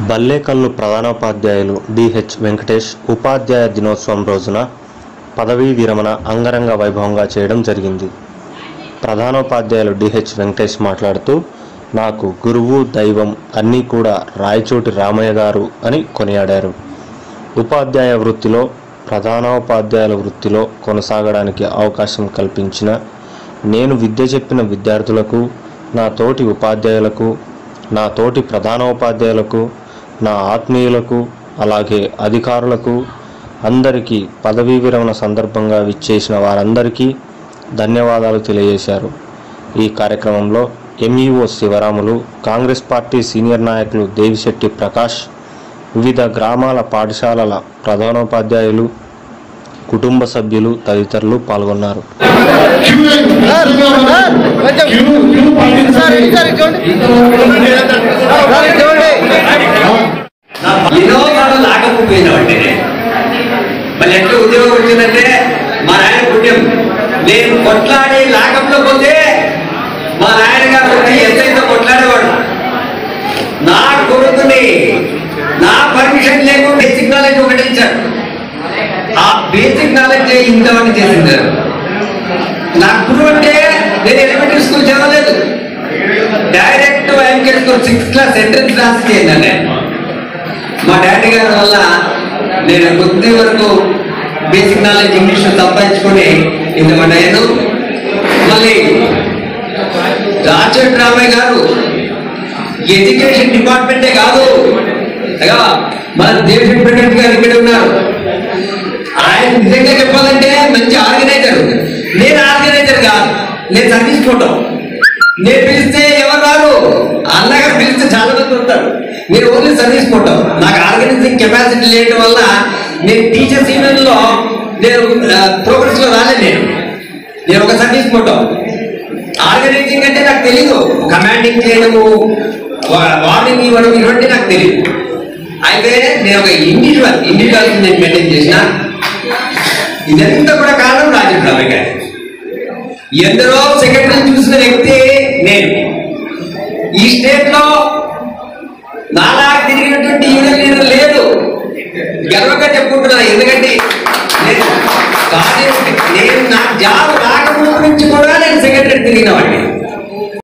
బల్లేకల్లు ప్రధానోపాధ్యాయులు డిహెచ్ వెంకటేష్ ఉపాధ్యాయ దినోత్సవం రోజున పదవీ విరమణ అంగరంగ వైభవంగా చేయడం జరిగింది ప్రధానోపాధ్యాయులు డిహెచ్ వెంకటేష్ మాట్లాడుతూ నాకు గురువు దైవం అన్నీ కూడా రాయచోటి రామయ్య గారు అని కొనియాడారు ఉపాధ్యాయ వృత్తిలో ప్రధానోపాధ్యాయుల వృత్తిలో కొనసాగడానికి అవకాశం కల్పించిన నేను విద్య చెప్పిన విద్యార్థులకు నా తోటి ఉపాధ్యాయులకు నా తోటి ప్రధానోపాధ్యాయులకు నా ఆత్మీయులకు అలాగే అధికారులకు అందరికీ పదవీ విరమణ సందర్భంగా విచ్చేసిన వారందరికీ ధన్యవాదాలు తెలియజేశారు ఈ కార్యక్రమంలో MEO Sivaramulu Congress party senior నాయకులు దేవిశెట్టి ప్రకాష్ వివిధ గ్రామాల పాఠశాలల ప్రధానోపాధ్యాయులు కుటుంబ సభ్యులు తదితరులు పాల్గొన్నారు వినోదాలు లాగకపోయినా అంటే మళ్ళీ ఎట్లా ఉద్యోగం వచ్చిందంటే మా నాయన పుణ్యం నేను కొట్లాడి లాగంలో పోతే మా నాయన గారు వచ్చి ఎంతైతే కొట్లాడేవాడు నా కొడుకుని నా పర్మిషన్ లేకుండా బేసిక్ నాలెడ్జ్ ఒకటి ఇచ్చారు ఆ బేసిక్ నాలెడ్జ్ ఇంతవరకు చేసిందారు నా గురువు అంటే నేను ఎలిమెంటరీ స్కూల్ చదవలేదు direct Venkateswara school sixth class entrance రాసి చేయండి నేను మా డాడీ గారి వల్ల నేను కొద్ది వరకు బేసిక్ నాలెడ్జ్ ఇంగ్లీష్ సంపాదించుకొని ఇంతమంటాను మళ్ళీ రాజేట్ రామయ్య గారు ఎడ్యుకేషన్ డిపార్ట్మెంటే కాదు అగా మన దేశ ప్రెసిడెంట్ గారు ఇక్కడ ఉన్నారు ఆయన నిజంగా చెప్పాలంటే మంచి ఆర్గనైజర్ నేను ఆర్గనైజర్ కాదు నేను సర్వీస్ ఫోటో నేను పిలిస్తే ఎవరు రారు అన్నగా పిలిస్తే చాలా మంది ఉంటారు మీరు ఓన్లీ సర్వీస్ ఫోటో నాకు ఆర్గనైజింగ్ కెపాసిటీ లేయడం వల్ల నేను టీచర్స్ యూనియన్ లో నేను ప్రోగ్రెస్ లో రాలేదు నేను నేను ఒక సర్వీస్ ఫోటో ఆర్గనైజింగ్ అంటే నాకు తెలీదు కమాండింగ్ చేయడము వార్నింగ్ ఇవ్వడం ఇవన్నీ నాకు తెలియదు అయితే నేను ఒక ఇండివిజువల్ ఇండివిజువల్ నేను మెయింటైన్ చేసిన ఇదంతా కూడా కారణం రాజీవ్ రామయ్య గారు ఎందరో సెక్రటరీ చూసిన వ్యక్తి నేను ఈ స్టేట్ లో